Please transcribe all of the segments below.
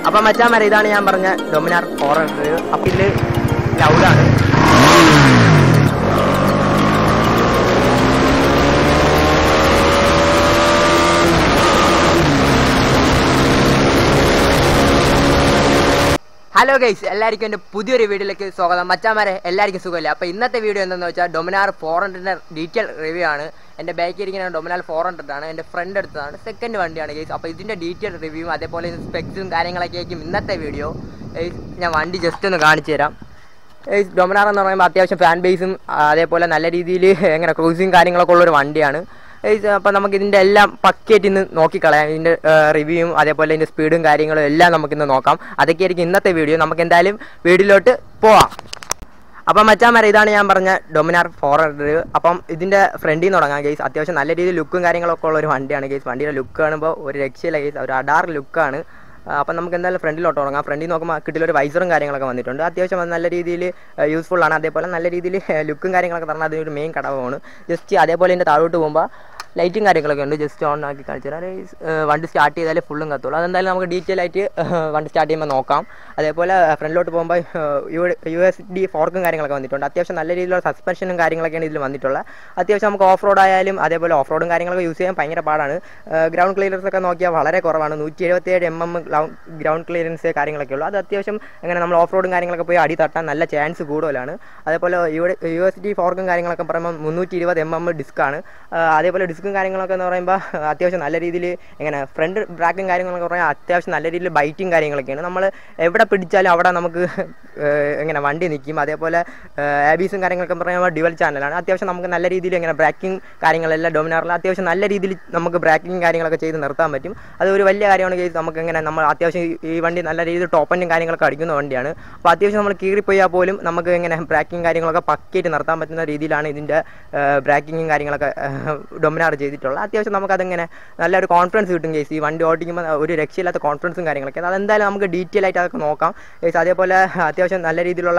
അപ്പൊ മച്ചാൻ ഇതാണ് ഞാൻ പറഞ്ഞ ഡൊമിനാർ ഫോർ ഹൺഡ്രഡ് അപ്പൊ ഇതില് ലൗഡാണ് ഹലോ ഗൈസ് എല്ലാവർക്കും എൻ്റെ പുതിയൊരു വീഡിയോയിലേക്ക് സ്വാഗതം മച്ചാമാരെ എല്ലാവർക്കും സുഖമില്ല അപ്പോൾ ഇന്നത്തെ വീഡിയോ എന്താണെന്ന് വെച്ചാൽ ഡൊമിനാർ ഫോർ ഹൺഡ്രഡിൻ്റെ ഡീറ്റെയിൽ റിവ്യൂ ആണ് എൻ്റെ ബാക്കിൽ ഇരിക്കുന്ന ഡൊമിനാർ ഫോർ ഹൺഡ്രഡ് ആണ് എൻ്റെ ഫ്രണ്ട് എടുത്തതാണ് സെക്കൻഡ് വണ്ടിയാണ് ഗൈസ് അപ്പോൾ ഇതിൻ്റെ ഡീറ്റെയിൽ റിവ്യൂ അതേപോലെ സ്പെക്സും കാര്യങ്ങളൊക്കെ ആയിരിക്കും ഇന്നത്തെ വീഡിയോ ഞാൻ വണ്ടി ജസ്റ്റ് ഒന്ന് കാണിച്ചു തരാം ഏയ് ഡൊമിനാർ എന്ന് പറയുമ്പോൾ അത്യാവശ്യം ഫാൻ ബേസും അതേപോലെ നല്ല രീതിയിൽ എങ്ങനെ ക്രൂസിങ് കാര്യങ്ങളൊക്കെ ഉള്ളൊരു വണ്ടിയാണ് അപ്പോൾ നമുക്ക് ഇതിൻ്റെ എല്ലാം പക്കയായിട്ട് ഇന്ന് നോക്കിക്കളയാം ഇതിൻ്റെ റിവ്യൂവും അതേപോലെ ഇതിൻ്റെ സ്പീഡും കാര്യങ്ങളും എല്ലാം നമുക്കിന്ന് നോക്കാം അതൊക്കെയായിരിക്കും ഇന്നത്തെ വീഡിയോ നമുക്ക് എന്തായാലും വീഡിയോയിലോട്ട് പോവാം അപ്പം മച്ചാമാരെ ഇതാണ് ഞാൻ പറഞ്ഞ ഡൊമിനാർ ഫോർ ഹൺഡ്രഡ് അപ്പം ഇതിൻ്റെ ഫ്രണ്ടിൽ നിന്ന് തുടങ്ങാം ഗേസ് അത്യാവശ്യം നല്ല രീതിയിൽ ലുക്കും കാര്യങ്ങളൊക്കെ ഉള്ള ഒരു വണ്ടിയാണ് ഗേസ് വണ്ടിയുടെ ലുക്ക് കാണുമ്പോൾ ഒരു രക്ഷയില്ല ഗേസ് ഒരു അഡാർ ലുക്കാണ് അപ്പം നമുക്ക് എന്തായാലും ഫ്രണ്ടിലോട്ട് തുടങ്ങാം ഫ്രണ്ടിൽ നോക്കുമ്പോൾ കിട്ടിലൊരു വൈസറും കാര്യങ്ങളൊക്കെ വന്നിട്ടുണ്ട് അത്യാവശ്യം അത് നല്ല രീതിയിൽ യൂസ്ഫുൾ ആണ് അതേപോലെ നല്ല രീതിയിൽ ലുക്കും കാര്യങ്ങളൊക്കെ തരണം അതിനൊരു മെയിൻ ഘടകമാണ് ജസ്റ്റ് അതേപോലെ ഇതിൻ്റെ താഴോട്ട് പോകുമ്പോൾ ലൈറ്റും കാര്യങ്ങളൊക്കെ ഉണ്ട് ജസ്റ്റ് ഓൺ ആക്കി കാണിച്ചു തരാം വണ്ടി സ്റ്റാർട്ട് ചെയ്താലേ ഫുള്ളും കത്തുള്ളൂ അതെന്തായാലും നമുക്ക് ഡീറ്റെയിൽ ആയിട്ട് വണ്ടി സ്റ്റാർട്ട് ചെയ്യുമ്പോൾ നോക്കാം അതേപോലെ ഫ്രണ്ടിലോട്ട് പോകുമ്പോൾ യു എസ് ഡി ഫോർക്കും കാര്യങ്ങളൊക്കെ വന്നിട്ടുണ്ട് അത്യാവശ്യം നല്ല രീതിയിലുള്ള സസ്പെൻഷനും കാര്യങ്ങളൊക്കെയാണ് ഇതിൽ വന്നിട്ടുള്ളത് അത്യാവശ്യം നമുക്ക് ഓഫ് റോഡ് ആയാലും അതേപോലെ ഓഫ് റോഡും കാര്യങ്ങളൊക്കെ യൂസ് ചെയ്യാൻ ഭയങ്കര പാടാണ് ഗ്രൗണ്ട് ക്ലിയറൻസ് ഒക്കെ നോക്കിയാൽ വളരെ കുറവാണ് നൂറ്റി എഴുപത്തിയേഴ് എം എം ഗ്രൗണ്ട് ക്ലിയറൻസ് കാര്യങ്ങളൊക്കെ ഉള്ളൂ അത് അത്യാവശ്യം അങ്ങനെ നമ്മൾ ഓഫ് റോഡും കാര്യങ്ങളൊക്കെ പോയി അടി തട്ടാൻ നല്ല ചാൻസ് കൂടുതലാണ് അതേപോലെ യു എസ് ഡി ഫോർക്കും കാര്യങ്ങളൊക്കെ പറയുമ്പോൾ മുന്നൂറ്റി ഇരുപത് എം എം ഡിസ്ക്കാണ് അതേപോലെ ഡിസ്കും കാര്യങ്ങളൊക്കെ എന്ന് പറയുമ്പോൾ അത്യാവശ്യം നല്ല രീതിയിൽ എങ്ങനെ ഫ്രണ്ട് ബ്രാക്കും കാര്യങ്ങളൊക്കെ പറയാൻ അത്യാവശ്യം നല്ല രീതിയിൽ ബൈറ്റും കാര്യങ്ങളൊക്കെയാണ് നമ്മൾ എവിടെ പിടിച്ചാലും അവിടെ നമുക്ക് എങ്ങനെ വണ്ടി നിൽക്കും അതേപോലെ ആബീസും കാര്യങ്ങളൊക്കെ പറയുമ്പോൾ ഡ്യുവൽ ചാനലാണ് അത്യാവശ്യം നമുക്ക് നല്ല രീതിയിൽ എങ്ങനെ ബ്രാക്കിംഗ് കാര്യങ്ങളെല്ലാം ഡൊമിനാറിൽ അത്യാവശ്യം നല്ല രീതിയിൽ നമുക്ക് ബ്രാക്കിംഗ് കാര്യങ്ങളൊക്കെ ചെയ്ത് നിർത്താൻ പറ്റും അത് ഒരു വലിയ കാര്യമാണ് കേസ് നമുക്ക് എങ്ങനെ നമ്മൾ അത്യാവശ്യം ഈ വണ്ടി നല്ല രീതിയിൽ ടോപ്പൻറ്റും കാര്യങ്ങളൊക്കെ അടിക്കുന്ന വണ്ടിയാണ് അപ്പോൾ അത്യാവശ്യം നമ്മൾ കീറിപ്പോയാൽ പോലും നമുക്ക് എങ്ങനെ ബ്രാക്കിംഗ് കാര്യങ്ങളൊക്കെ പക്കയായിട്ട് നിർത്താൻ പറ്റുന്ന രീതിയിലാണ് ഇതിൻ്റെ ബ്രാക്കിങ്ങും കാര്യങ്ങളൊക്കെ ഡൊമിനാർ ചെയ്തിട്ടുള്ളത് അത്യാവശ്യം നമുക്കതെങ്ങനെ നല്ലൊരു കോൺഫിഡൻസ് കിട്ടും കേസ് ഈ വണ്ടി ഓടിക്കുമ്പോൾ ഒരു രക്ഷയില്ലാത്ത കോൺഫിഡൻസും കാര്യങ്ങളൊക്കെ അതെന്തായാലും നമുക്ക് ഡീറ്റെയിൽ ആയിട്ട് അതൊക്കെ നോക്കാം കേസ് അതേപോലെ അത്യാവശ്യം നല്ല രീതിയിലുള്ള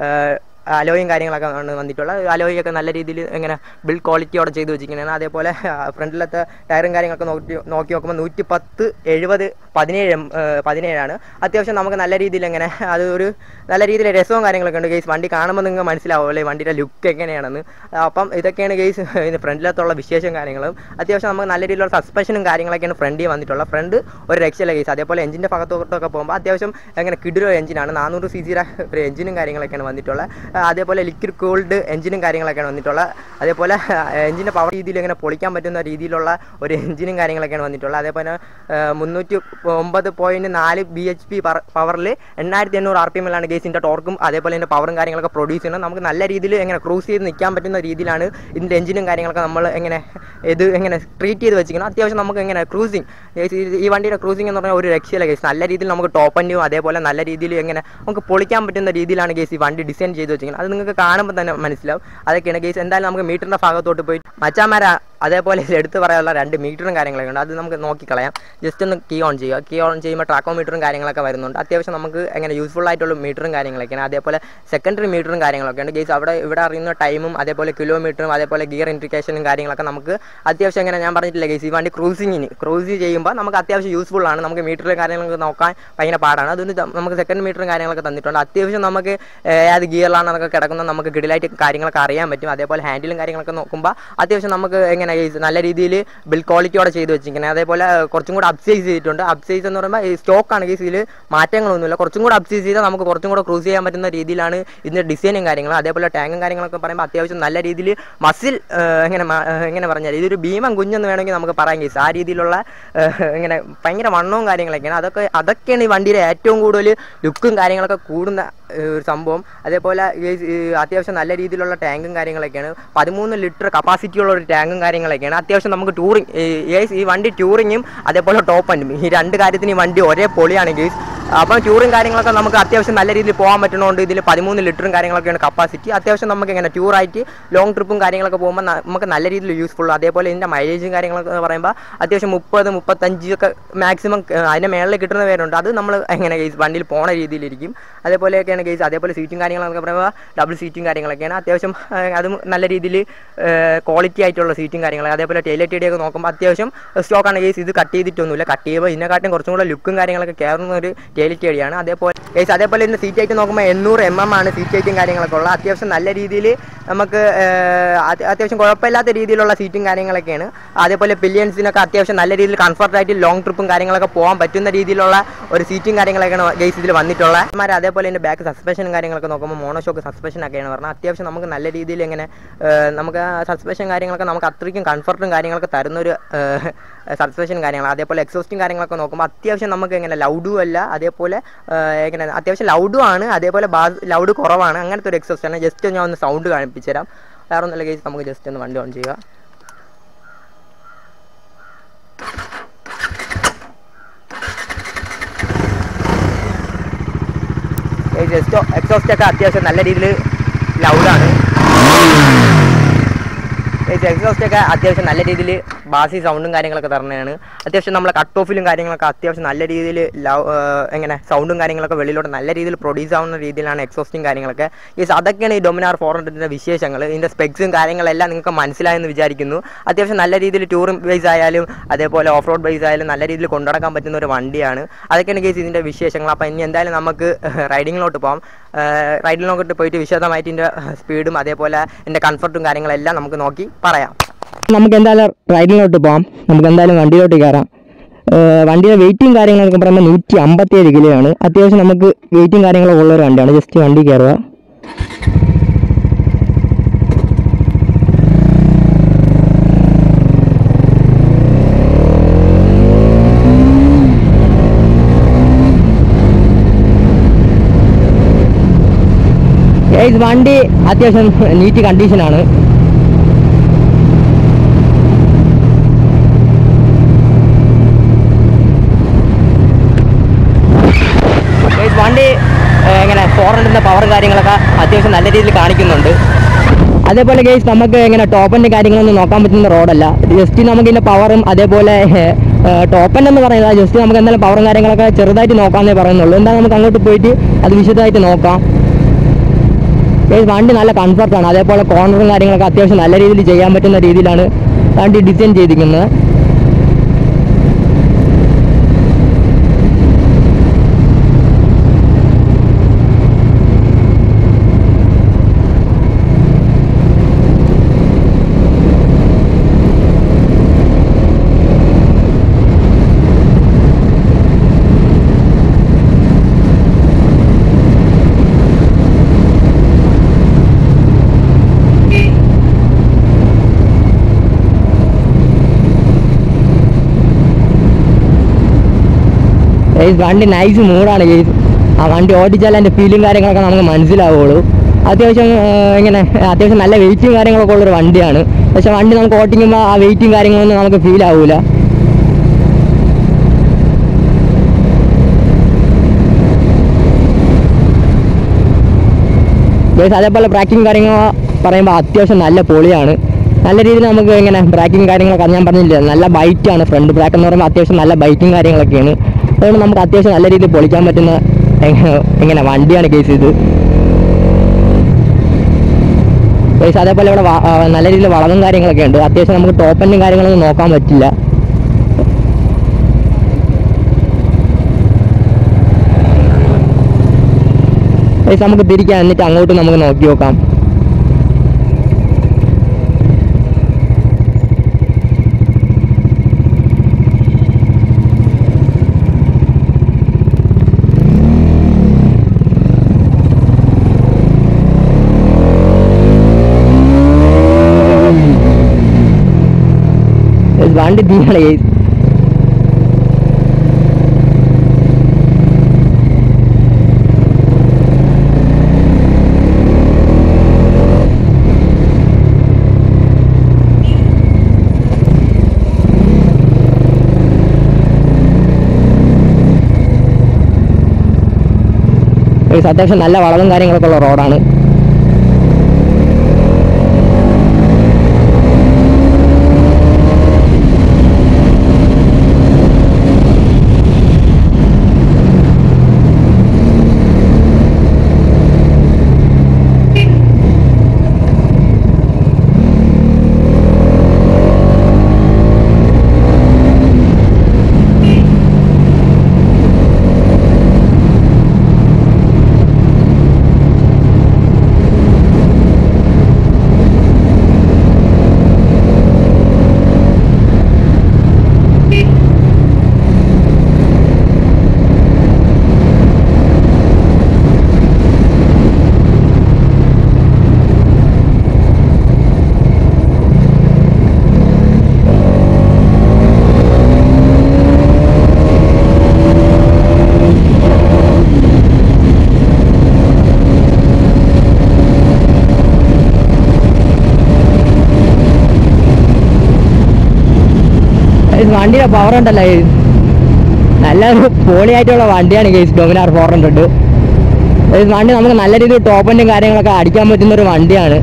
അലോയും കാര്യങ്ങളൊക്കെ ആണ് വന്നിട്ടുള്ളത് അലോയൊക്കെ നല്ല രീതിയിൽ ഇങ്ങനെ ബിൽഡ് ക്വാളിറ്റിയോടെ ചെയ്ത് വെച്ചിരിക്കുന്നതാണ് അതേപോലെ ഫ്രണ്ടിലത്തെ ടയറും കാര്യങ്ങളൊക്കെ നോക്കി നോക്കി നോക്കുമ്പോൾ നൂറ്റി പത്ത് എഴുപത് പതിനേഴ് പതിനേഴാണ് അത്യാവശ്യം നമുക്ക് നല്ല രീതിയിൽ എങ്ങനെ അത് ഒരു നല്ല രീതിയിൽ രസവും കാര്യങ്ങളൊക്കെ ഉണ്ട് ഗെയ്സ് വണ്ടി കാണുമ്പോൾ നിങ്ങൾക്ക് മനസ്സിലാവുമല്ലേ വണ്ടിയുടെ ലുക്ക് എങ്ങനെയാണെന്ന് അപ്പം ഇതൊക്കെയാണ് ഗെയ്സ് ഇതിൻ്റെ ഫ്രണ്ടിലത്തുള്ള വിശേഷം കാര്യങ്ങളും അത്യാവശ്യം നമുക്ക് നല്ല രീതിയിലുള്ള സസ്പെൻഷനും കാര്യങ്ങളൊക്കെയാണ് ഫ്രണ്ടിൽ വന്നിട്ടുള്ളത് ഫ്രണ്ട് ഒരു രക്ഷയില്ല ഗെയ്സ് അതേപോലെ എഞ്ചിൻ്റെ ഭാഗത്തോട്ടൊക്കെ പോകുമ്പോൾ അത്യാവശ്യം എങ്ങനെ കിടിലോ എഞ്ചിനാണ് നാനൂറ് സി ജിയുടെ ഒരു എഞ്ചിനും കാര്യങ്ങളൊക്കെയാണ് വന്നിട്ടുള്ളത് അതേപോലെ ലിക്വിഡ് കൂൾഡ് എഞ്ചിനും കാര്യങ്ങളൊക്കെയാണ് വന്നിട്ടുള്ളത് അതേപോലെ എഞ്ചിൻ്റെ പവർ രീതിയിൽ ഇങ്ങനെ പൊളിക്കാൻ പറ്റുന്ന രീതിയിലുള്ള ഒരു എഞ്ചിനും കാര്യങ്ങളൊക്കെയാണ് വന്നിട്ടുള്ളത് അതേപോലെ മുന്നൂറ്റി ഒമ്പത് പോയിൻറ്റ് നാല് ബി എച്ച് പി പവറിൽ എണ്ണായിരത്തി എണ്ണൂറ് ആർ പി എമ്മിലാണ് ഗേസിൻ്റെ ടോർക്കും അതേപോലെ ഇതിൻ്റെ പവറും കാര്യങ്ങളൊക്കെ പ്രൊഡ്യൂസ് ചെയ്യുന്നത് നമുക്ക് നല്ല രീതിയിൽ എങ്ങനെ ക്രൂസ് ചെയ്ത് നിൽക്കാൻ പറ്റുന്ന രീതിയിലാണ് ഇതിൻ്റെ എഞ്ചിനും കാര്യങ്ങളൊക്കെ നമ്മൾ എങ്ങനെ ഇത് എങ്ങനെ ട്രീറ്റ് ചെയ്ത് വെച്ചിരിക്കണം അത്യാവശ്യം നമുക്ക് എങ്ങനെ ക്രൂസിങ് ഈ വണ്ടിയുടെ ക്രൂസിംഗ് എന്ന് പറഞ്ഞാൽ ഒരു രക്ഷയില്ല ഗേസ് നല്ല രീതിയിൽ നമുക്ക് ടോപ്പ് അൻറ്റും അതേപോലെ നല്ല രീതിയിൽ എങ്ങനെ നമുക്ക് പൊളിക്കാൻ പറ്റുന്ന രീതിയിലാണ് ഗേസ് ഈ വണ്ടി ഡിസൈൻ ചെയ്ത് വെച്ചിരിക്കുന്നത് അത് നിങ്ങൾക്ക് കാണുമ്പോൾ തന്നെ മനസ്സിലാവും അതൊക്കെയാണ് ഗേസ് എന്തായാലും നമുക്ക് മീറ്ററിൻ്റെ ഭാഗത്തോട്ട് പോയി മച്ചാമാര അതേപോലെ എടുത്ത് പറയാനുള്ള രണ്ട് മീറ്ററും കാര്യങ്ങളൊക്കെ ഉണ്ട് അത് നമുക്ക് നോക്കിക്കളയാം ജസ്റ്റ് ഒന്ന് കീ ഓൺ ചെയ്യുക കീ ഓൺ ചെയ്യുമ്പോൾ ട്രാക്കോ മീറ്ററും കാര്യങ്ങളൊക്കെ വരുന്നുണ്ട് അത്യാവശ്യം നമുക്ക് എങ്ങനെ യൂസ്ഫുൾ ആയിട്ടുള്ള മീറ്ററും കാര്യങ്ങളൊക്കെയാണ് അതേപോലെ സെക്കൻഡറി മീറ്ററും കാര്യങ്ങളൊക്കെ ഉണ്ട് ഗേസ് അവിടെ ഇവിടെ അറിയുന്ന ടൈമും അതേപോലെ കിലോമീറ്ററും അതേപോലെ ഗിയർ ഇൻഡിക്കേഷനും കാര്യങ്ങളൊക്കെ നമുക്ക് അത്യാവശ്യം എങ്ങനെ ഞാൻ പറഞ്ഞിട്ടില്ല ഗേസ് ഈ വണ്ടി ക്രൂസിങ്ങിന് ക്രൂസ് ചെയ്യുമ്പോൾ നമുക്ക് അത്യാവശ്യം യൂസ്ഫുൾ ആണ് നമുക്ക് മീറ്ററിലെ കാര്യങ്ങളൊക്കെ നോക്കാൻ ഭയങ്കര പാടാണ് അതൊന്ന് നമുക്ക് സെക്കൻഡ് മീറ്ററും കാര്യങ്ങളൊക്കെ തന്നിട്ടുണ്ട് അത്യാവശ്യം നമുക്ക് ഏത് ഗിയറിലാണ് അതൊക്കെ കിടക്കുന്നത് നമുക്ക് കിടിലായിട്ട് കാര്യങ്ങളൊക്കെ അറിയാൻ പറ്റും അതേപോലെ ഹാൻഡിലും കാര്യങ്ങളൊക്കെ നോക്കുമ്പോൾ അത്യാവശ്യം നമുക്ക് എങ്ങനെ നല്ല രീതിയിൽ ബിൽഡ് ക്വാളിറ്റിയോടെ ചെയ്ത് വെച്ചിരിക്കുന്നത് അതേപോലെ കുറച്ചും കൂടെ അപ്സൈസ് ചെയ്തിട്ടുണ്ട് അപ്സൈസ് എന്ന് പറയുമ്പോൾ ഈ സ്റ്റോക്കാണ് കേസിൽ മാറ്റങ്ങളൊന്നുമില്ല കുറച്ചും കൂടെ അപ്സൈസ് ചെയ്താൽ നമുക്ക് കുറച്ചും കൂടെ ക്രൂസ് ചെയ്യാൻ പറ്റുന്ന രീതിയിലാണ് ഇതിൻ്റെ ഡിസൈനും കാര്യങ്ങളും അതേപോലെ ടാങ്കും കാര്യങ്ങളൊക്കെ പറയുമ്പോൾ അത്യാവശ്യം നല്ല രീതിയിൽ മസിൽ എങ്ങനെ എങ്ങനെ പറഞ്ഞാൽ ഇതൊരു ഭീമൻ കുഞ്ഞെന്ന് വേണമെങ്കിൽ നമുക്ക് പറയാം കേസ് ആ രീതിയിലുള്ള ഇങ്ങനെ ഭയങ്കര വണ്ണവും കാര്യങ്ങളൊക്കെയാണ് അതൊക്കെ അതൊക്കെയാണ് ഈ വണ്ടിയുടെ ഏറ്റവും കൂടുതൽ ലുക്കും കാര്യങ്ങളൊക്കെ കൂടുന്ന ഒരു സംഭവം അതേപോലെ അത്യാവശ്യം നല്ല രീതിയിലുള്ള ടാങ്കും കാര്യങ്ങളൊക്കെയാണ് പതിമൂന്ന് ലിറ്റർ കപ്പാസിറ്റി ഉള്ള ഒരു ടാങ്കും കാര്യങ്ങളൊക്കെയാണ് അത്യാവശ്യം നമുക്ക് ടൂറിങ് ഈ വണ്ടി ടൂറിങ്ങും അതേപോലെ ടോപ്പ് അൻറ്റും ഈ രണ്ട് കാര്യത്തിന് ഈ വണ്ടി ഒരേ പൊളിയാണ് ഗേസ് അപ്പം ടൂറും കാര്യങ്ങളൊക്കെ നമുക്ക് അത്യാവശ്യം നല്ല രീതിയിൽ പോകാൻ പറ്റുന്നതുകൊണ്ട് ഇതിൽ പതിമൂന്ന് ലിറ്ററും കാര്യങ്ങളൊക്കെയാണ് കപ്പാസിറ്റി അത്യാവശ്യം നമുക്ക് ഇങ്ങനെ ടൂറായിട്ട് ലോങ് ട്രിപ്പും കാര്യങ്ങളൊക്കെ പോകുമ്പോൾ നമുക്ക് നല്ല രീതിയിൽ യൂസ്ഫുൾ അതേപോലെ ഇതിൻ്റെ മൈലേജും കാര്യങ്ങളൊക്കെ പറയുമ്പോൾ അത്യാവശ്യം മുപ്പത് മുപ്പത്തഞ്ചൊക്കെ മാക്സിമം അതിൻ്റെ മേളിൽ കിട്ടുന്ന പേരുണ്ട് അത് നമ്മൾ എങ്ങനെ ഗേസ് വണ്ടിയിൽ പോണ രീതിയിലിരിക്കും അതേപോലെയൊക്കെയാണ് ഗേസ് അതേപോലെ സീറ്റും കാര്യങ്ങളൊക്കെ പറയുമ്പോൾ ഡബിൾ സീറ്റും കാര്യങ്ങളൊക്കെയാണ് അത്യാവശ്യം അതും നല്ല രീതിയിൽ ക്വാളിറ്റി ആയിട്ടുള്ള സീറ്റും കാര്യങ്ങളൊക്കെ അതേപോലെ ടൈലറ്റ് ഒക്കെ നോക്കുമ്പോൾ അത്യാവശ്യം സ്റ്റോക്കാണ് ഗേസ് ഇത് കട്ട് ചെയ്തിട്ടൊന്നുമില്ല കട്ട് ചെയ്യുമ്പോൾ ഇതിനെക്കാട്ടും കുറച്ചും കൂടെ ലുക്കും കാര്യങ്ങളൊക്കെ കയറുന്ന ഒരു ടെയിലിറ്റി വഴിയാണ് അതേപോലെ ഗൈസ് അതേപോലെ ഇതിൻ്റെ സീറ്റ് ഹൈറ്റ് നോക്കുമ്പോൾ എണ്ണൂറ് എം എം ആണ് സീറ്റ് ഹൈറ്റും കാര്യങ്ങളൊക്കെ ഉള്ളത് അത്യാവശ്യം നല്ല രീതിയിൽ നമുക്ക് ഏഹ്, അത്- അത്യാവശ്യം കുഴപ്പമില്ലാത്ത രീതിയിലുള്ള സീറ്റും കാര്യങ്ങളൊക്കെയാണ് അതേപോലെ പില്ലിയൻസിനൊക്കെ അത്യാവശ്യം നല്ല രീതിയിൽ കംഫർട്ടായിട്ട് ലോങ് ട്രിപ്പും കാര്യങ്ങളൊക്കെ പോകാൻ പറ്റുന്ന രീതിയിലുള്ള ഒരു സീറ്റും കാര്യങ്ങളൊക്കെയാണ് ഗൈസ് ഇതിൽ വന്നിട്ടുള്ളത് മാർ അതേപോലെ ഇതിൻ്റെ ബാക്ക് സസ്പെൻഷനും കാര്യങ്ങളൊക്കെ നോക്കുമ്പോൾ മോണോഷോക്ക് സസ്പെൻഷൻ ഒക്കെയാണ് പറഞ്ഞാൽ അത്യാവശ്യം നമുക്ക് നല്ല രീതിയിൽ ഇങ്ങനെ ഏഹ്, നമുക്ക് സസ്പെൻഷൻ കാര്യങ്ങളൊക്കെ നമുക്ക് അത്രയ്ക്കും കംഫർട്ടും കാര്യങ്ങളൊക്കെ തരുന്നൊരു സസ്പെൻഷൻ കാര്യങ്ങൾ അതേപോലെ എക്സോസ്റ്റും കാര്യങ്ങളൊക്കെ നോക്കുമ്പോൾ അത്യാവശ്യം നമുക്ക് എങ്ങനെ ലൗഡും അല്ല അതേപോലെ ഏഹ്, എങ്ങനെ അത്യാവശ്യം ലൗഡും ആണ് അതേപോലെ ബാസ് ലൗഡ് കുറവാണ് അങ്ങനത്തെ ഒരു എക്സോസ്റ്റ് ആണ് ജസ്റ്റ് ഞാൻ ഒന്ന് സൗണ്ട് കാണിപ്പിച്ചു തരാം വേറെ ഒന്നുമില്ല കേസ് നമുക്ക് ജസ്റ്റ് ഒന്ന് വണ്ടി ഓൺ ചെയ്യുക ജസ്റ്റ് എക്സോസ്റ്റ് ഒക്കെ അത്യാവശ്യം നല്ല രീതിയിൽ ലൗഡാണ് എക്സോസ്റ്റ് ഒക്കെ അത്യാവശ്യം നല്ല രീതിയിൽ ബാസി സൗണ്ടും കാര്യങ്ങളൊക്കെ തരണതാണ് അത്യാവശ്യം നമ്മളെ കട്ട് ഓഫിലും കാര്യങ്ങളൊക്കെ അത്യാവശ്യം നല്ല രീതിയിൽ ലവ് എങ്ങനെ സൗണ്ടും കാര്യങ്ങളൊക്കെ വെളിയിലോട്ട് നല്ല രീതിയിൽ പ്രൊഡ്യൂസ് ആവുന്ന രീതിയിലാണ് എക്സോസ്റ്റും കാര്യങ്ങളൊക്കെ ഈ അതൊക്കെയാണ് ഈ ഡൊമിനാർ ഫോർ ഹൺഡ്രഡിൻ്റെ വിശേഷങ്ങൾ ഇതിൻ്റെ സ്പെക്സും കാര്യങ്ങളെല്ലാം നിങ്ങൾക്ക് മനസ്സിലായെന്ന് വിചാരിക്കുന്നു അത്യാവശ്യം നല്ല രീതിയിൽ ടൂറിംഗ് ബേസ് ആയാലും അതേപോലെ ഓഫ് റോഡ് ബേസ് ആയാലും നല്ല രീതിയിൽ കൊണ്ടുനടക്കാൻ പറ്റുന്ന ഒരു വണ്ടിയാണ് അതൊക്കെയാണ് കേസ് ഇതിൻ്റെ വിശേഷങ്ങൾ അപ്പോൾ ഇനി എന്തായാലും നമുക്ക് റൈഡിങ്ങിലോട്ട് പോകാം റൈഡിങ്ങിലോട്ട് പോയിട്ട് വിശദമായിട്ട് ഇതിൻ്റെ സ്പീഡും അതേപോലെ ഇതിൻ്റെ കംഫർട്ടും കാര്യങ്ങളെല്ലാം നമുക്ക് നോക്കി പറയാം നമുക്ക് എന്തായാലും റൈഡിങ്ങിലോട്ട് പോകാം നമുക്ക് എന്തായാലും വണ്ടിയിലോട്ട് കയറാം വണ്ടിയുടെ വെയിറ്റും കാര്യങ്ങളൊക്കെ പറയുമ്പോൾ നൂറ്റി അമ്പത്തിയേഴ് കിലോ ആണ് അത്യാവശ്യം നമുക്ക് വെയിറ്റും കാര്യങ്ങളൊക്കെ ഉള്ള ഒരു വണ്ടിയാണ് ജസ്റ്റ് വണ്ടി കയറുക ഗൈസ് വണ്ടി അത്യാവശ്യം നീറ്റ് കണ്ടീഷനാണ് ഗൈസ് വണ്ടി ഏഹ്, എങ്ങനെ ഫോർ ഹൺഡ്രഡിൻ്റെ പവർ കാര്യങ്ങളൊക്കെ അത്യാവശ്യം നല്ല രീതിയിൽ കാണിക്കുന്നുണ്ട് അതേപോലെ ഗൈസ് നമുക്ക് എങ്ങനെ ടോപ്പൻ്റെ കാര്യങ്ങളൊന്നും നോക്കാൻ പറ്റുന്ന റോഡല്ല ജസ്റ്റ് നമുക്ക് ഇതിൻ്റെ പവറും അതേപോലെ ടോപ്പൻ എന്ന് പറയുന്നത് ജസ്റ്റ് നമുക്ക് എന്തായാലും പവറും കാര്യങ്ങളൊക്കെ ചെറുതായിട്ട് നോക്കാമെന്നേ പറയുന്നുള്ളൂ എന്താ നമുക്ക് അങ്ങോട്ട് പോയിട്ട് അത് വിശദമായിട്ട് നോക്കാം ഗൈസ് വണ്ടി നല്ല കംഫർട്ടാണ് അതേപോലെ കോർണറും കാര്യങ്ങളൊക്കെ അത്യാവശ്യം നല്ല രീതിയിൽ ചെയ്യാൻ പറ്റുന്ന രീതിയിലാണ് വണ്ടി ഡിസൈൻ ചെയ്തിരിക്കുന്നത് ഗൈസ് വണ്ടി നൈസ് മൂടാണ് ഗൈസ് ആ വണ്ടി ഓടിച്ചാൽ അതിൻ്റെ ഫീലും കാര്യങ്ങളൊക്കെ നമുക്ക് മനസ്സിലാവുള്ളൂ അത്യാവശ്യം ആ, ഇങ്ങനെ അത്യാവശ്യം നല്ല വെയിറ്റും കാര്യങ്ങളൊക്കെ ഉള്ളൊരു വണ്ടിയാണ് പക്ഷെ വണ്ടി നമുക്ക് ഓടിക്കുമ്പോൾ ആ വെയിറ്റും കാര്യങ്ങളൊന്നും നമുക്ക് ഫീൽ ആവൂല ഗൈസ് അതേപോലെ ബ്രാക്കിങ് കാര്യങ്ങൾ പറയുമ്പോൾ അത്യാവശ്യം നല്ല പൊളിയാണ് നല്ല രീതിയിൽ നമുക്ക് ഇങ്ങനെ ബ്രാക്കിങ് കാര്യങ്ങളൊക്കെ അത് ഞാൻ പറഞ്ഞില്ല നല്ല ബൈറ്റാണ് ഫ്രണ്ട് ബ്രാക്ക് എന്ന് പറയുമ്പോൾ അത്യാവശ്യം നല്ല ബൈറ്റും കാര്യങ്ങളൊക്കെയാണ് അതുകൊണ്ട് നമുക്ക് അത്യാവശ്യം നല്ല രീതിയിൽ പൊളിക്കാൻ പറ്റുന്ന എങ്ങ- എങ്ങനെ വണ്ടിയാണ് കേസ് ഇത് കേസ് അതേപോലെ ഇവിടെ വ- ആ, നല്ല രീതിയിൽ വളവും കാര്യങ്ങളൊക്കെ ഉണ്ട് അത്യാവശ്യം നമുക്ക് ടോപ്പനും കാര്യങ്ങളൊന്നും നോക്കാൻ പറ്റില്ല കേസ് നമുക്ക് തിരിക്കാം എന്നിട്ട് അങ്ങോട്ട് നമുക്ക് നോക്കി നോക്കാം Guys, വണ്ടി തീയാണ് guys. Guys, അത്യാവശ്യം നല്ല വളവും കാര്യങ്ങളൊക്കെ ഉള്ള റോഡാണ് വണ്ടിയുടെ പവർ ഉണ്ടല്ലോ guys. നല്ലൊരു പൊളിയായിട്ടുള്ള വണ്ടിയാണ് കേസ് ഡൊമിനാർ ഫോർ ഹൺഡ്രഡ് വണ്ടി നമുക്ക് നല്ല രീതിയിൽ ടോപ്പൻറ്റും കാര്യങ്ങളൊക്കെ അടിക്കാൻ പറ്റുന്ന ഒരു വണ്ടിയാണ്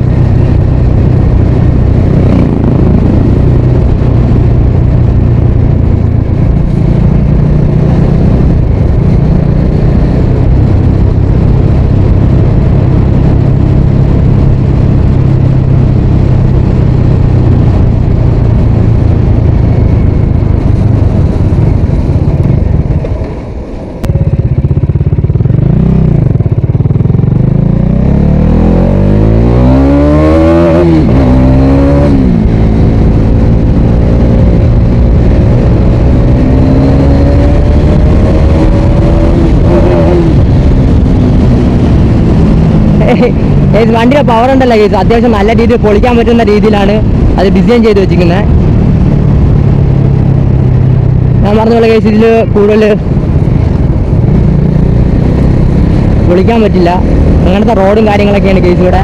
ഏത് വണ്ടിയുടെ പവർ ഉണ്ടല്ലോ കേസ് അത്യാവശ്യം നല്ല രീതിയിൽ പൊളിക്കാൻ പറ്റുന്ന രീതിയിലാണ് അത് ഡിസൈൻ ചെയ്ത് വെച്ചിരിക്കുന്നത് ഞാൻ പറഞ്ഞ പോലെ കേസ് ഇതിൽ കൂടുതൽ പൊളിക്കാൻ പറ്റില്ല അങ്ങനത്തെ റോഡും കാര്യങ്ങളൊക്കെയാണ് കേസ് ഇവിടെ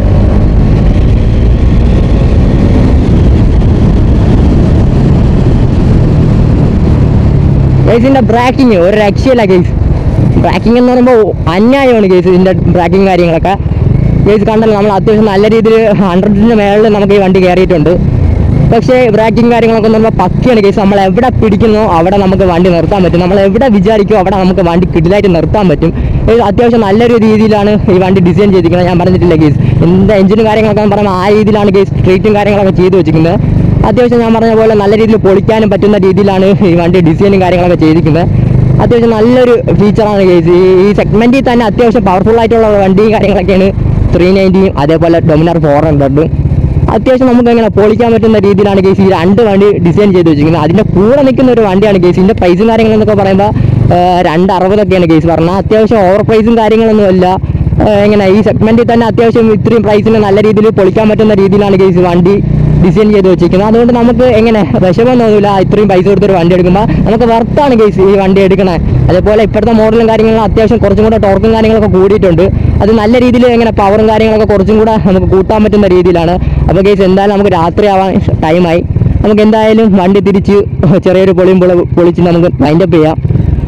കേസിന്റെ ബ്രാക്കിങ് ഒരു രക്ഷയില്ല കേസ് ബ്രാക്കിംഗ് എന്ന് പറയുമ്പോൾ അന്യായമാണ് കേസ് ഇതിന്റെ ബ്രാക്കിങ് കാര്യങ്ങളൊക്കെ കേസ് കണ്ടല്ലോ നമ്മൾ അത്യാവശ്യം നല്ല രീതിയിൽ ഹൺഡ്രഡിന് മേളിൽ നമുക്ക് ഈ വണ്ടി കയറിയിട്ടുണ്ട് പക്ഷേ ബ്രാക്കിങ് കാര്യങ്ങളൊക്കെ എന്ന് പറയുമ്പോൾ പക്കയാണ് കേസ് നമ്മൾ എവിടെ പിടിക്കുന്നോ അവിടെ നമുക്ക് വണ്ടി നിർത്താൻ പറ്റും നമ്മൾ എവിടെ വിചാരിക്കുമോ അവിടെ നമുക്ക് വണ്ടി കിടിലായിട്ട് നിർത്താൻ പറ്റും ഇത് അത്യാവശ്യം നല്ലൊരു രീതിയിലാണ് ഈ വണ്ടി ഡിസൈൻ ചെയ്തിരിക്കുന്നത് ഞാൻ പറഞ്ഞിട്ടില്ല കേസ് എന്താ എഞ്ചിനും കാര്യങ്ങളൊക്കെ എന്ന് പറയുമ്പോൾ ആ രീതിയിലാണ് കേസ് സ്ട്രീറ്റും കാര്യങ്ങളൊക്കെ ചെയ്ത് വെച്ചിരിക്കുന്നത് അത്യാവശ്യം ഞാൻ പറഞ്ഞ പോലെ നല്ല രീതിയിൽ പൊളിക്കാനും പറ്റുന്ന രീതിയിലാണ് ഈ വണ്ടി ഡിസൈനും കാര്യങ്ങളൊക്കെ ചെയ്തിരിക്കുന്നത് അത്യാവശ്യം നല്ലൊരു ഫീച്ചറാണ് കേസ് ഈ ഈ സെഗ്മെന്റിൽ തന്നെ അത്യാവശ്യം പവർഫുൾ ആയിട്ടുള്ള വണ്ടിയും കാര്യങ്ങളൊക്കെയാണ് ത്രീ നയൻറ്റിയും അതേപോലെ ഡൊമിനാർ ഫോർ ഹൺഡ്രഡും അത്യാവശ്യം നമുക്ക് എങ്ങനെ പൊളിക്കാൻ പറ്റുന്ന രീതിയിലാണ് കേസ് ഈ രണ്ട് വണ്ടി ഡിസൈൻ ചെയ്ത് വെച്ചിരിക്കുന്നത് അതിന്റെ കൂടെ നിൽക്കുന്ന ഒരു വണ്ടിയാണ് കേസ് ഇതിന്റെ പ്രൈസും കാര്യങ്ങളെന്നൊക്കെ പറയുമ്പോൾ രണ്ട് അറുപതൊക്കെയാണ് കേസ് പറഞ്ഞാൽ അത്യാവശ്യം ഓവർ പ്രൈസും കാര്യങ്ങളൊന്നും അല്ല ഏഹ് ഇങ്ങനെ ഈ സെഗ്മെന്റിൽ തന്നെ അത്യാവശ്യം ഇത്രയും പ്രൈസിന് നല്ല രീതിയിൽ പൊളിക്കാൻ പറ്റുന്ന രീതിയിലാണ് കേസ് വണ്ടി ഡിസൈൻ ചെയ്ത് വെച്ചിരിക്കുന്നത് അതുകൊണ്ട് നമുക്ക് എങ്ങനെ വിഷമം തോന്നില്ല ഇത്രയും പൈസ കൊടുത്തൊരു വണ്ടി എടുക്കുമ്പോൾ നമുക്ക് വർത്താണ് കേസ് ഈ വണ്ടി എടുക്കണേ അതേപോലെ ഇപ്പോഴത്തെ മോഡലും കാര്യങ്ങളും അത്യാവശ്യം കുറച്ചും കൂടെ ടോർക്കും കാര്യങ്ങളൊക്കെ കൂടിയിട്ടുണ്ട് അത് നല്ല രീതിയിൽ എങ്ങനെ പവറും കാര്യങ്ങളൊക്കെ കുറച്ചും കൂടെ നമുക്ക് കൂട്ടാൻ പറ്റുന്ന രീതിയിലാണ് അപ്പോൾ കേസ് എന്തായാലും നമുക്ക് രാത്രി ആവാൻ ടൈമായി നമുക്ക് എന്തായാലും വണ്ടി തിരിച്ച് ചെറിയൊരു പൊളിയും പൊളി പൊളിച്ച് നമുക്ക് വൈൻഡപ്പ് ചെയ്യാം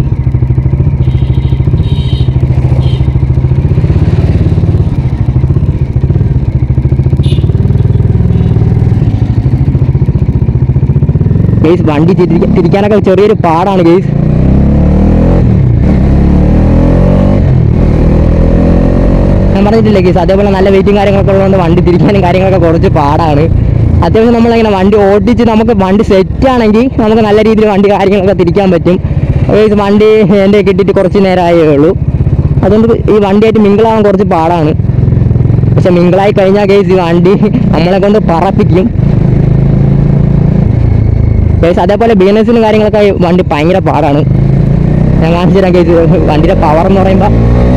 കേസ് വണ്ടി തിരി- തിരിക്കാനൊക്കെ ചെറിയൊരു പാടാണ് കേസ് ഞാൻ പറഞ്ഞിട്ടില്ലേ കേസ് അതേപോലെ നല്ല വെയിറ്റും കാര്യങ്ങളൊക്കെ ഉള്ളതുകൊണ്ട് വണ്ടി തിരിക്കാനും കാര്യങ്ങളൊക്കെ കുറച്ച് പാടാണ് അത്യാവശ്യം നമ്മളിങ്ങനെ വണ്ടി ഓടിച്ച് നമുക്ക് വണ്ടി സെറ്റ് ആണെങ്കിൽ നമുക്ക് നല്ല രീതിയിൽ വണ്ടി കാര്യങ്ങളൊക്കെ തിരിക്കാൻ പറ്റും കേസ് വണ്ടി എൻ്റെ കിട്ടിയിട്ട് കുറച്ച് നേരമായേ ഉള്ളൂ അതുകൊണ്ട് ഈ വണ്ടിയായിട്ട് മിങ്കിളാവാൻ കുറച്ച് പാടാണ് പക്ഷെ മിങ്കിളായി കഴിഞ്ഞാൽ കേസ് ഈ വണ്ടി നമ്മളെ കൊണ്ട് പറപ്പിക്കും കേസ് അതേപോലെ ബിസിനസ്സിനും കാര്യങ്ങളൊക്കെ ഈ വണ്ടി ഭയങ്കര പാടാണ് ഞാൻ കാണിച്ചു തരാം കേസ് വണ്ടിയുടെ പവർ എന്ന് പറയുമ്പോൾ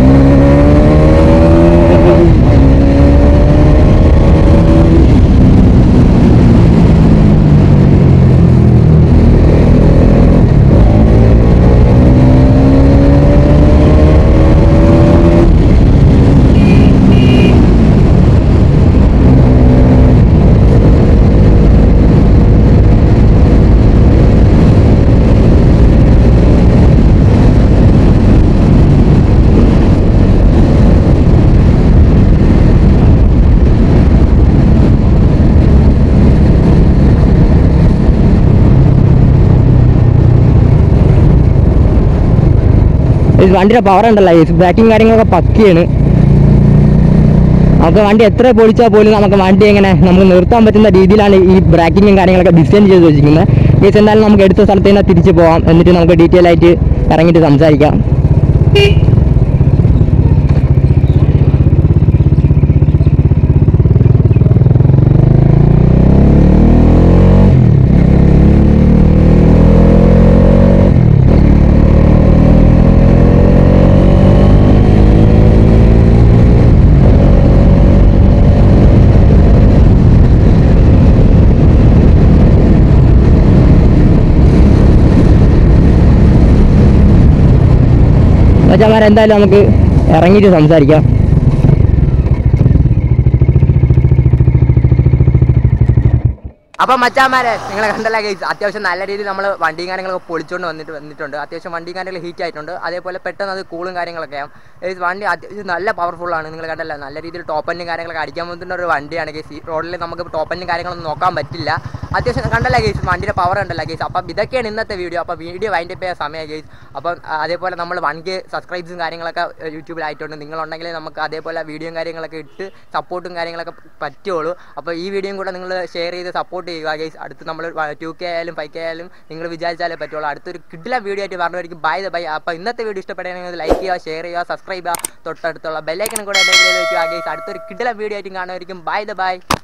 ഈ വണ്ടിയുടെ പവർ ഉണ്ടല്ലോ ഈ ബ്രേക്കിംഗ് കാര്യങ്ങളൊക്കെ പക്കിയാണ് നമുക്ക് വണ്ടി എത്ര പൊളിച്ചാൽ പോലും നമുക്ക് വണ്ടി എങ്ങനെ നമുക്ക് നിർത്താൻ പറ്റുന്ന രീതിയിലാണ് ഈ ബ്രേക്കിങ്ങും കാര്യങ്ങളൊക്കെ ഡിസൈൻ ചെയ്ത് വെച്ചിരിക്കുന്നത് കേസ് എന്തായാലും നമുക്ക് എടുത്ത സ്ഥലത്ത് തന്നെ തിരിച്ചു പോവാം എന്നിട്ട് നമുക്ക് ഡീറ്റെയിൽ ആയിട്ട് ഇറങ്ങിയിട്ട് സംസാരിക്കാം മച്ചാമാരെ എന്തായാലും നമുക്ക് ഇറങ്ങിയിട്ട് സംസാരിക്കാം അപ്പം മച്ചാമാരെ നിങ്ങൾ കണ്ടല്ല ഗൈസ് അത്യാവശ്യം നല്ല രീതിയിൽ നമ്മൾ വണ്ടിയും കാര്യങ്ങളൊക്കെ പൊളിച്ചുകൊണ്ട് വന്നിട്ട് വന്നിട്ടുണ്ട് അത്യാവശ്യം വണ്ടിയും കാര്യങ്ങൾ ഹീറ്റ് ആയിട്ടുണ്ട് അതേപോലെ പെട്ടെന്ന് അത് കൂളും കാര്യങ്ങളൊക്കെ ആവും ഗൈസ് വണ്ടി അത്യാവശ്യം നല്ല പവർഫുൾ ആണ് നിങ്ങൾ കണ്ടല്ല നല്ല രീതിയിൽ ടോപ്പ് എൻഡും കാര്യങ്ങളൊക്കെ അടിക്കാൻ പോകുന്ന ഒരു വണ്ടിയാണ് ഗൈസ് ഈ റോഡിൽ നമുക്ക് ടോപ്പ് എൻഡും കാര്യങ്ങളൊന്നും നോക്കാൻ പറ്റില്ല അത്യാവശ്യം കണ്ടല്ല ഗൈസ് വണ്ടിയുടെ പവർ ഉണ്ടല്ലോ ഗൈസ് അപ്പം ഇതൊക്കെയാണ് ഇന്നത്തെ വീഡിയോ അപ്പോൾ വീഡിയോ വൈൻഡ് അപ്പ് ചെയ്യാൻ സമയം ഗൈസ് അപ്പം ആ, അതേപോലെ നമ്മൾ വൺ കെ സബ്സ്ക്രൈബ്സും കാര്യങ്ങളൊക്കെ യൂട്യൂബിലായിട്ടുണ്ട് നിങ്ങളുണ്ടെങ്കിൽ നമുക്ക് അതേപോലെ വീഡിയോയും കാര്യങ്ങളൊക്കെ ഇട്ട് സപ്പോർട്ടും കാര്യങ്ങളൊക്കെ പറ്റുള്ളൂ അപ്പോൾ ഈ വീഡിയോയും കൂടെ നിങ്ങൾ ഷെയർ ചെയ്ത് സപ്പോർട്ട് ചെയ്യുക ഗൈസ് അടുത്ത് നമ്മൾ ടു കെ ആയാലും ഫൈവ് കെ ആയാലും നിങ്ങൾ വിചാരിച്ചാലേ പറ്റുള്ളൂ അടുത്തൊരു കിഡില വീഡിയോ ആയിട്ട് പറഞ്ഞവർക്ക് ബൈ ദ ബൈ അപ്പോൾ ഇന്നത്തെ വീഡിയോ ഇഷ്ടപ്പെടുകയാണെങ്കിൽ ലൈക്ക് ചെയ്യുക ഷെയർ ചെയ്യുക സബ്സ്ക്രൈബ് ചെയ്യുക തൊട്ടടുത്തുള്ള ബെല്ലൈക്കനും കൂടെ എൻ്റെ വീഡിയോയിൽ വയ്ക്കുക ഗൈസ് അടുത്തൊരു കിഡില വീഡിയോ ആയിട്ട് കാണുമായിരിക്കും ബൈ ദ ബൈ